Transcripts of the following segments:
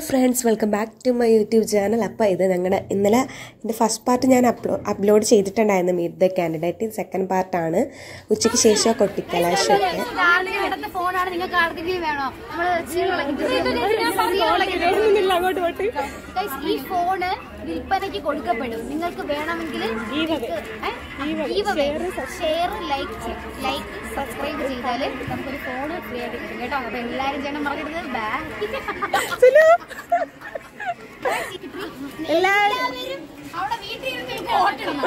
friends welcome back to my YouTube channel അപ്പോൾ ഇത് ഞങ്ങളുടെ ഇന്നലെ ഇതിൻ്റെ ഫസ്റ്റ് പാർട്ട് ഞാൻ അപ്ലോ അപ്ലോഡ് ചെയ്തിട്ടുണ്ടായിരുന്നു മീറ്റ് ദ കാൻഡിഡേറ്റ് സെക്കൻഡ് പാർട്ടാണ് ഉച്ചയ്ക്ക് ശേഷം കൊട്ടിക്കലാശമൊക്കെ ആർക്കെങ്കിലും കിടന്ന ഫോണാണ് നിങ്ങൾക്ക് ആർക്കെങ്കിലും വേണോ നമ്മള് Guys, ഈ ഫോണ് വിൽപ്പനയ്ക്ക് കൊടുക്കപ്പെടും നിങ്ങൾക്ക് വേണമെങ്കിൽ ഷെയർ ലൈക്ക് ലൈക്ക് സബ്സ്ക്രൈബ് ചെയ്താല് നമുക്കൊരു ഫോണ് ഫ്രീ ആയിട്ട് കിട്ടും കേട്ടോ അപ്പൊ എല്ലാരും ചെയ്യണം മറക്കരുത് എല്ലാവരും അവിടെ വീട്ടിൽ ഇരുന്ന് ഓട്ടണം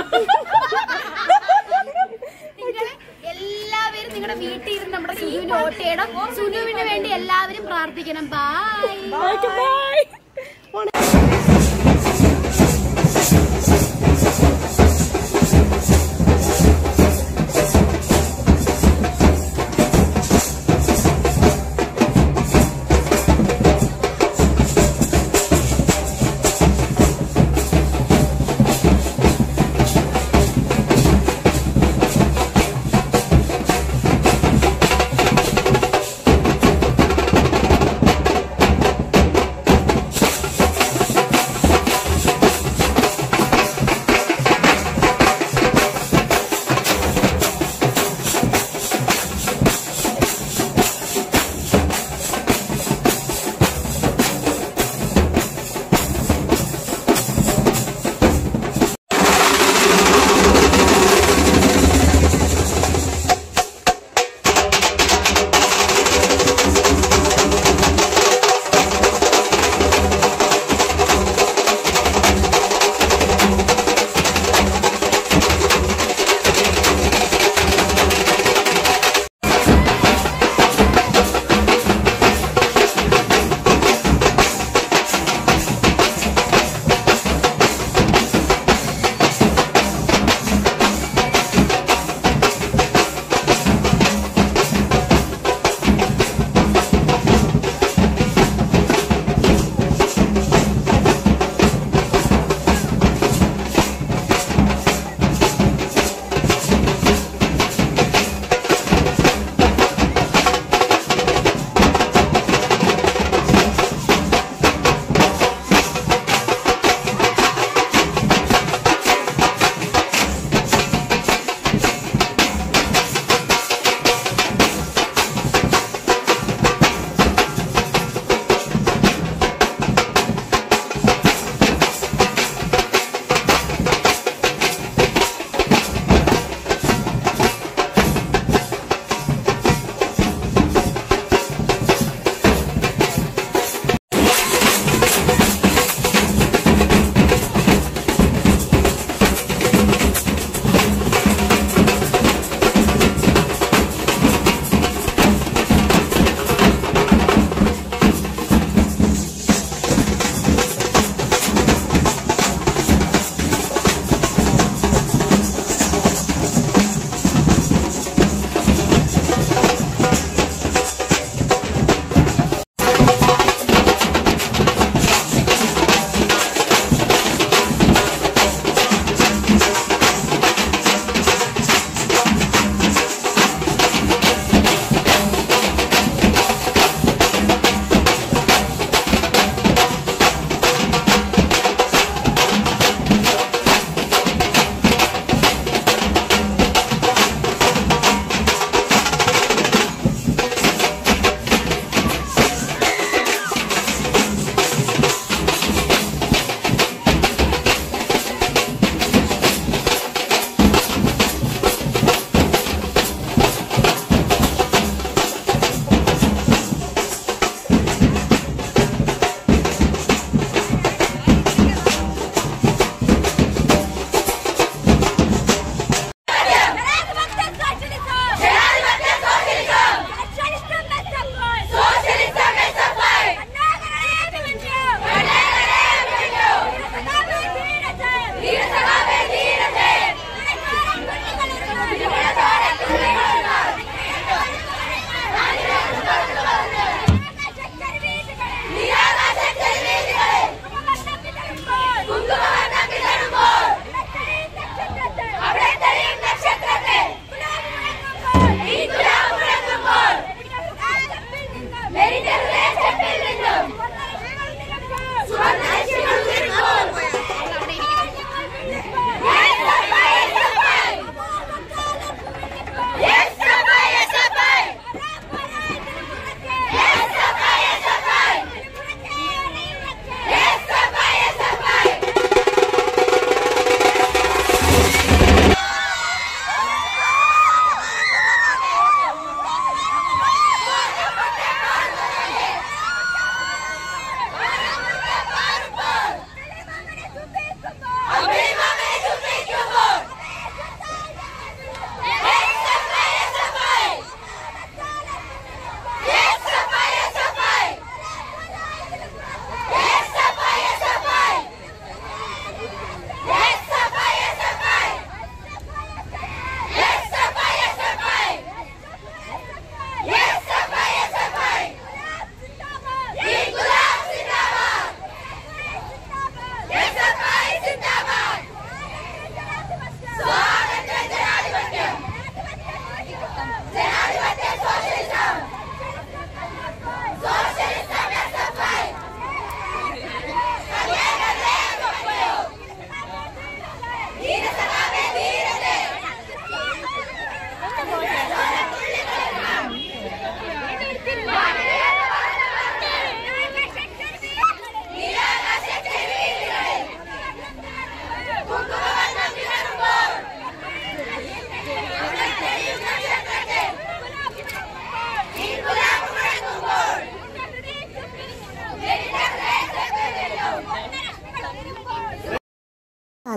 നിങ്ങള് എല്ലാവരും നിങ്ങളുടെ വീട്ടിൽ ഇരുന്ന് നമ്മുടെ സുനുവിന് വോട്ട് ചെയ്യണം സുനുവിന് വേണ്ടി എല്ലാവരും പ്രാർത്ഥിക്കണം ബൈ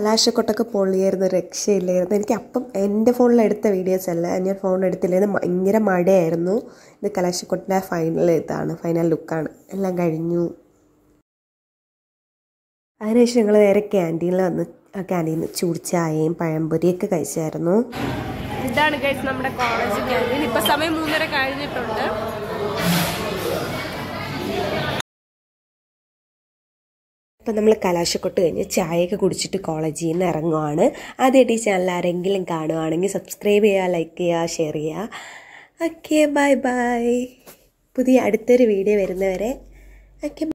കലാശക്കൊട്ടൊക്കെ പൊള്ളിയായിരുന്നു ഒരു രക്ഷയില്ലായിരുന്നു എനിക്ക് അപ്പം എൻ്റെ ഫോണിൽ എടുത്ത വീഡിയോസ് അല്ല ഞാൻ ഫോൺ എടുത്തില്ലായിരുന്നു ഭയങ്കര മഴയായിരുന്നു ഇത് കലാശക്കൊട്ടിൻ്റെ ഫൈനൽ ഇതാണ് ഫൈനൽ ലുക്കാണ് എല്ലാം കഴിഞ്ഞു അതിനുശേഷം ഞങ്ങൾ നേരെ ക്യാൻറ്റീനിൽ വന്ന് ആ ക്യാൻറ്റീനിൽ നിന്ന് ചൂട് ചായയും പഴംപൊരിയൊക്കെ കഴിച്ചായിരുന്നു ഇതാണ് ഗൈസ് നമ്മുടെ കോളേജ് ക്യാൻറ്റീൻ ഇപ്പൊ സമയം മൂന്നര കഴിഞ്ഞിട്ടുണ്ട് അപ്പം നമ്മൾ കലാശക്കൊട്ട് കഴിഞ്ഞ് ചായയൊക്കെ കുടിച്ചിട്ട് കോളേജിൽ നിന്ന് ഇറങ്ങുവാണ് ആദ്യമായിട്ട് ഈ ചാനൽ ആരെങ്കിലും കാണുവാണെങ്കിൽ സബ്സ്ക്രൈബ് ചെയ്യുക ലൈക്ക് ചെയ്യുക ഷെയർ ചെയ്യുക ഓക്കെ ബൈ ബൈ പുതിയ അടുത്തൊരു വീഡിയോ വരുന്നവരെ ഓക്കെ